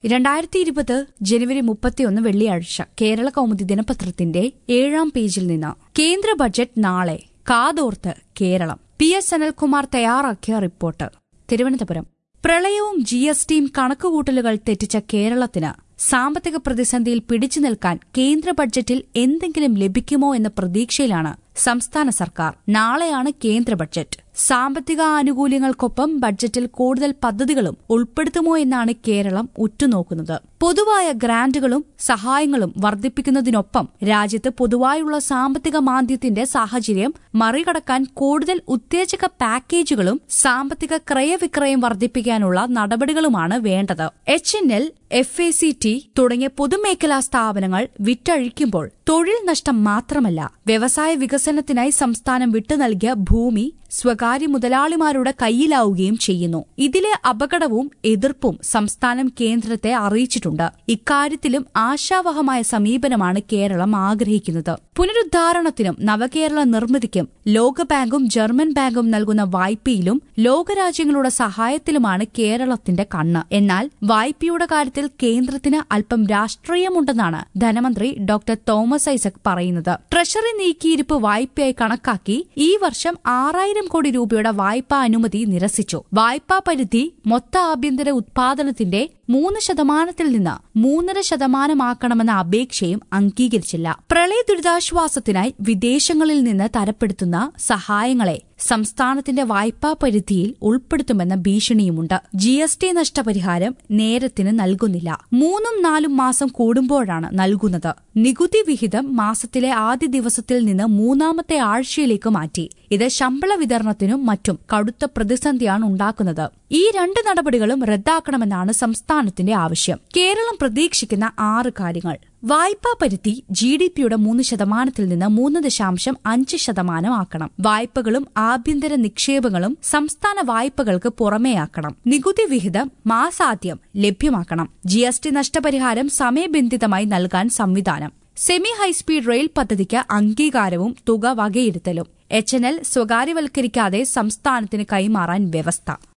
രണ്ടായിരത്തി ഇരുപത് ജനുവരി മുപ്പത്തിയൊന്ന് വെള്ളിയാഴ്ച കേരള കൗമുദി ദിനപത്രത്തിന്റെ ഏഴാം പേജിൽ നിന്ന് കേന്ദ്ര ബജറ്റ് നാളെ കാതോർത്ത് കേരളം പി എസ് അനിൽകുമാർ തയ്യാറാക്കിയ റിപ്പോർട്ട് തിരുവനന്തപുരം പ്രളയവും ജി എസ് ടിയും കണക്കുകൂട്ടലുകൾ തെറ്റിച്ച കേരളത്തിന് സാമ്പത്തിക പ്രതിസന്ധിയിൽ പിടിച്ചു നിൽക്കാൻ കേന്ദ്ര ബഡ്ജറ്റിൽ എന്തെങ്കിലും ലഭിക്കുമോ എന്ന പ്രതീക്ഷയിലാണ് സംസ്ഥാന സർക്കാർ നാളെയാണ് കേന്ദ്ര ബഡ്ജറ്റ് സാമ്പത്തിക ആനുകൂല്യങ്ങൾക്കൊപ്പം ബഡ്ജറ്റിൽ കൂടുതൽ പദ്ധതികളും ഉൾപ്പെടുത്തുമോ എന്നാണ് കേരളം ഉറ്റുനോക്കുന്നത് പൊതുവായ ഗ്രാന്റുകളും സഹായങ്ങളും വർദ്ധിപ്പിക്കുന്നതിനൊപ്പം രാജ്യത്ത് പൊതുവായുള്ള സാമ്പത്തിക മാന്ദ്യത്തിന്റെ സാഹചര്യം മറികടക്കാൻ കൂടുതൽ ഉത്തേജക പാക്കേജുകളും സാമ്പത്തിക ക്രയവിക്രയം വർദ്ധിപ്പിക്കാനുള്ള നടപടികളുമാണ് വേണ്ടത് H N L F A C T തുടങ്ങിയ പൊതുമേഖലാ സ്ഥാപനങ്ങൾ വിറ്റഴിക്കുമ്പോൾ തൊഴിൽ നഷ്ടം മാത്രമല്ല വ്യവസായ വികസനത്തിനായി സംസ്ഥാനം വിട്ടുനൽകിയ ഭൂമി സ്വകാര്യ മുതലാളിമാരുടെ കയ്യിലാവുകയും ചെയ്യുന്നു ഇതിലെ അപകടവും എതിർപ്പും സംസ്ഥാനം കേന്ദ്രത്തെ അറിയിച്ചിട്ടുണ്ട് ഇക്കാര്യത്തിലും ആശാവഹമായ സമീപനമാണ് കേരളം ആഗ്രഹിക്കുന്നത് പുനരുദ്ധാരണത്തിനും നവകേരള നിർമ്മിതിക്കും ലോകബാങ്കും ജർമ്മൻ ബാങ്കും നൽകുന്ന വായ്പയിലും ലോകരാജ്യങ്ങളുടെ സഹായത്തിലുമാണ് കേരളത്തിന്റെ കണ്ണ് എന്നാൽ വായ്പയുടെ കാര്യത്തിൽ കേന്ദ്രത്തിന് അല്പം രാഷ്ട്രീയമുണ്ടെന്നാണ് ധനമന്ത്രി ഡോക്ടർ തോമസ് ഐസക് പറയുന്നത് ട്രഷറി നീക്കിയിരിപ്പ് വായ്പയായി കണക്കാക്കി ഈ വർഷം ആറായിരം കോടി രൂപയുടെ വായ്പാ അനുമതി നിരസിച്ചു വായ്പാ പരിധി മൊത്ത ആഭ്യന്തര ഉത്പാദനത്തിന്റെ മൂന്ന് ശതമാനത്തിൽ നിന്ന് മൂന്നര ശതമാനമാക്കണമെന്ന അപേക്ഷയും അംഗീകരിച്ചില്ല പ്രളയ ദുരിതാശ്വാസത്തിനായി വിദേശങ്ങളിൽ നിന്ന് തരപ്പെടുത്തുന്ന സഹായങ്ങളെ സംസ്ഥാനത്തിന്റെ വായ്പാ പരിധിയിൽ ഉൾപ്പെടുത്തുമെന്ന ഭീഷണിയുമുണ്ട് ജി എസ് ടി നഷ്ടപരിഹാരം നേരത്തിന് നൽകുന്നില്ല മൂന്നും നാലും മാസം കൂടുമ്പോഴാണ് നൽകുന്നത് നികുതി വിഹിതം മാസത്തിലെ ആദ്യ ദിവസത്തിൽ നിന്ന് മൂന്നാമത്തെ ആഴ്ചയിലേക്ക് മാറ്റി ഇത് ശമ്പള വിതരണത്തിനും മറ്റും കടുത്ത പ്രതിസന്ധിയാണ് ഉണ്ടാക്കുന്നത് ഈ രണ്ട് നടപടികളും റദ്ദാക്കണമെന്നാണ് സംസ്ഥാനത്തിന്റെ ആവശ്യം കേരളം പ്രതീക്ഷിക്കുന്ന ആറ് കാര്യങ്ങൾ വായ്പാ പരിധി ജി ഡി പിയുടെ മൂന്ന് ശതമാനത്തിൽ നിന്ന് മൂന്ന് ദശാംശം അഞ്ച് ശതമാനം ആക്കണം വായ്പകളും ആഭ്യന്തര നിക്ഷേപങ്ങളും സംസ്ഥാന വായ്പകൾക്ക് പുറമേയാക്കണം നികുതി വിഹിതം മാസാദ്യം ലഭ്യമാക്കണം ജി എസ് ടി നഷ്ടപരിഹാരം സമയബന്ധിതമായി നൽകാൻ സംവിധാനം സെമി ഹൈസ്പീഡ് റെയിൽ പദ്ധതിക്ക് അംഗീകാരവും തുക വകയിരുത്തലും എച്ച് എൻ എൽ സ്വകാര്യവൽക്കരിക്കാതെ സംസ്ഥാനത്തിന് കൈമാറാൻ വ്യവസ്ഥ